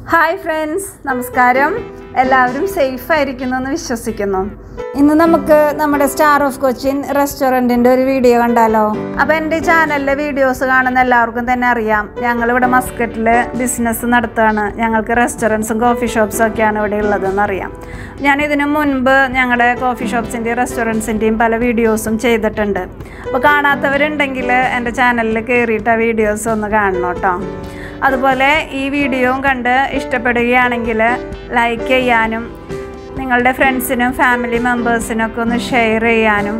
hi friends നമസ്കാരം എല്ലാവരും safe ആയിരിക്കുന്നു എന്ന് വിശ്വസിക്കുന്നു ഇന്ന് നമുക്ക് നമ്മുടെ സ്റ്റാർ ഓഫ് കൊച്ചിൻ റെസ്റ്റോറൻറ്റിൻ്റെ ഒരു വീഡിയോ കണ്ടാലോ അപ്പോൾ എൻ്റെ ചാനലിലെ വീഡിയോസ് കാണുന്ന എല്ലാവർക്കും തന്നെ അറിയാം ഞങ്ങളിവിടെ മസ്കറ്റിൽ ബിസിനസ് നടത്തുകയാണ് ഞങ്ങൾക്ക് റെസ്റ്റോറൻറ്റ്സും കോഫി ഷോപ്സും ഒക്കെയാണ് ഇവിടെ ഉള്ളതെന്ന് അറിയാം ഞാൻ ഇതിനു മുൻപ് ഞങ്ങളുടെ കോഫി ഷോപ്സിൻ്റെയും റെസ്റ്റോറൻറ്റ്സിൻ്റെയും പല വീഡിയോസും ചെയ്തിട്ടുണ്ട് അപ്പോൾ കാണാത്തവരുണ്ടെങ്കിൽ എൻ്റെ ചാനലിൽ കയറിയിട്ട് ആ വീഡിയോസ് ഒന്ന് കാണണം കേട്ടോ അതുപോലെ ഈ വീഡിയോയും കണ്ട് ഇഷ്ടപ്പെടുകയാണെങ്കിൽ ലൈക്ക് ചെയ്യാനും നിങ്ങളുടെ ഫ്രണ്ട്സിനും ഫാമിലി മെമ്പേഴ്സിനും ഒക്കെ ഒന്ന് ഷെയർ ചെയ്യാനും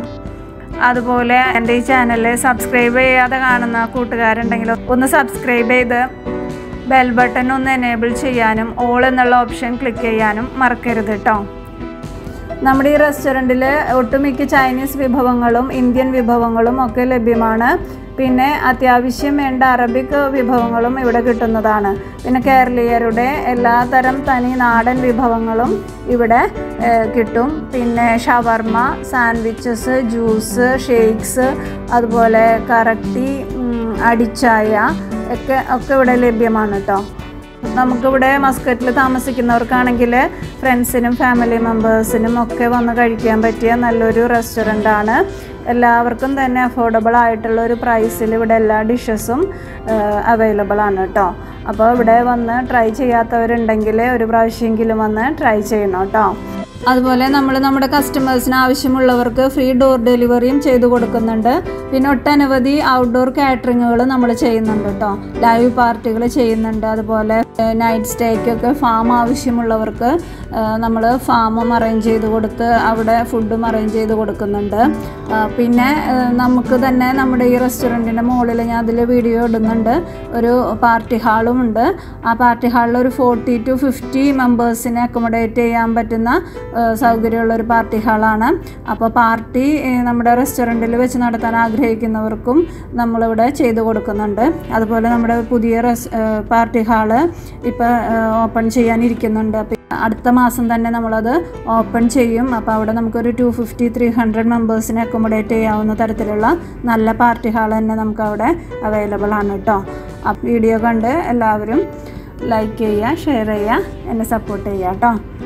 അതുപോലെ എൻ്റെ ഈ ചാനൽ സബ്സ്ക്രൈബ് ചെയ്യാതെ കാണുന്ന കൂട്ടുകാരുണ്ടെങ്കിൽ ഒന്ന് സബ്സ്ക്രൈബ് ചെയ്ത് ബെൽ ബട്ടൺ ഒന്ന് എനേബിൾ ചെയ്യാനും ഓൾ എന്നുള്ള ഓപ്ഷൻ ക്ലിക്ക് ചെയ്യാനും മറക്കരുത് കേട്ടോ നമ്മുടെ ഈ റെസ്റ്റോറൻറ്റിൽ ഒട്ടുമിക്ക ചൈനീസ് വിഭവങ്ങളും ഇന്ത്യൻ വിഭവങ്ങളും ഒക്കെ ലഭ്യമാണ് പിന്നെ അത്യാവശ്യം വേണ്ട അറബിക് വിഭവങ്ങളും ഇവിടെ കിട്ടുന്നതാണ് പിന്നെ കേരളീയരുടെ എല്ലാതരം തനി നാടൻ വിഭവങ്ങളും ഇവിടെ ഏഹ്, കിട്ടും പിന്നെ ഷവർമ സാൻഡ്വിച്ചസ് ജ്യൂസ് ഷേക്സ് അതുപോലെ കറക്റ്റി ഉം, അടിച്ചായ ഒക്കെ ഒക്കെ ഇവിടെ ലഭ്യമാണ് കേട്ടോ നമുക്കിവിടെ മസ്കറ്റിൽ താമസിക്കുന്നവർക്കാണെങ്കിൽ ഫ്രണ്ട്സിനും ഫാമിലി മെമ്പേഴ്സിനും ഒക്കെ വന്ന് കഴിക്കാൻ പറ്റിയ നല്ലൊരു റെസ്റ്റോറൻ്റ് ആണ് എല്ലാവർക്കും തന്നെ അഫോർഡബിൾ ആയിട്ടുള്ള ഒരു പ്രൈസിൽ ഇവിടെ എല്ലാ ഡിഷസും അവൈലബിൾ ആണ് കേട്ടോ അപ്പോൾ ഇവിടെ വന്ന് ട്രൈ ചെയ്യാത്തവരുണ്ടെങ്കിൽ ഒരു പ്രാവശ്യമെങ്കിലും വന്ന് ട്രൈ ചെയ്യണം കേട്ടോ അതുപോലെ നമ്മൾ നമ്മുടെ കസ്റ്റമേഴ്സിന് ആവശ്യമുള്ളവർക്ക് ഫ്രീ ഡോർ ഡെലിവറിയും ചെയ്തു കൊടുക്കുന്നുണ്ട് പിന്നെ ഒട്ടനവധി ഔട്ട്ഡോർ കാറ്ററിങ്ങുകൾ നമ്മൾ ചെയ്യുന്നുണ്ട് കേട്ടോ ലൈവ് പാർട്ടികൾ ചെയ്യുന്നുണ്ട് അതുപോലെ നൈറ്റ് സ്റ്റേക്കൊക്കെ ഫാം ആവശ്യമുള്ളവർക്ക് നമ്മൾ ഫാമും അറേഞ്ച് ചെയ്ത് കൊടുത്ത് അവിടെ ഫുഡും അറേഞ്ച് ചെയ്ത് കൊടുക്കുന്നുണ്ട് ആ, പിന്നെ ആ, നമുക്ക് തന്നെ നമ്മുടെ ഈ റെസ്റ്റോറൻറ്റിൻ്റെ മുകളിൽ ഞാൻ അതിൽ വീഡിയോ ഇടുന്നുണ്ട് ഒരു പാർട്ടി ഹാളും ഉണ്ട് ആ പാർട്ടി ഹാളിൽ ഒരു ഫോർട്ടി ടു ഫിഫ്റ്റി മെമ്പേഴ്സിനെ അക്കോമഡേറ്റ് ചെയ്യാൻ പറ്റുന്ന ആ, സൗകര്യമുള്ള ഒരു പാർട്ടി ഹാളാണ് അപ്പോൾ പാർട്ടി ഏ, നമ്മുടെ റെസ്റ്റോറൻറ്റിൽ വെച്ച് നടത്താൻ ആഗ്രഹിക്കുന്നവർക്കും നമ്മളിവിടെ ചെയ്തു കൊടുക്കുന്നുണ്ട് അതുപോലെ നമ്മുടെ പുതിയ റെസ് ആ, പാർട്ടി ഹാള് ഇപ്പോൾ ഓപ്പൺ ചെയ്യാനിരിക്കുന്നുണ്ട് അപ്പോൾ അടുത്ത മാസം തന്നെ നമ്മളത് ഓപ്പൺ ചെയ്യും അപ്പോൾ അവിടെ നമുക്കൊരു ടു ഫിഫ്റ്റി ത്രീ ഹൺഡ്രഡ് മെമ്പേഴ്സിനെ അക്കോമഡേറ്റ് ചെയ്യാവുന്ന തരത്തിലുള്ള നല്ല പാർട്ടി ഹാൾ തന്നെ നമുക്ക് അവിടെ അവൈലബിൾ ആണ് കേട്ടോ ആ വീഡിയോ കണ്ട് എല്ലാവരും ലൈക്ക് ചെയ്യുക ഷെയർ ചെയ്യുക എന്നെ സപ്പോർട്ട് ചെയ്യുക കേട്ടോ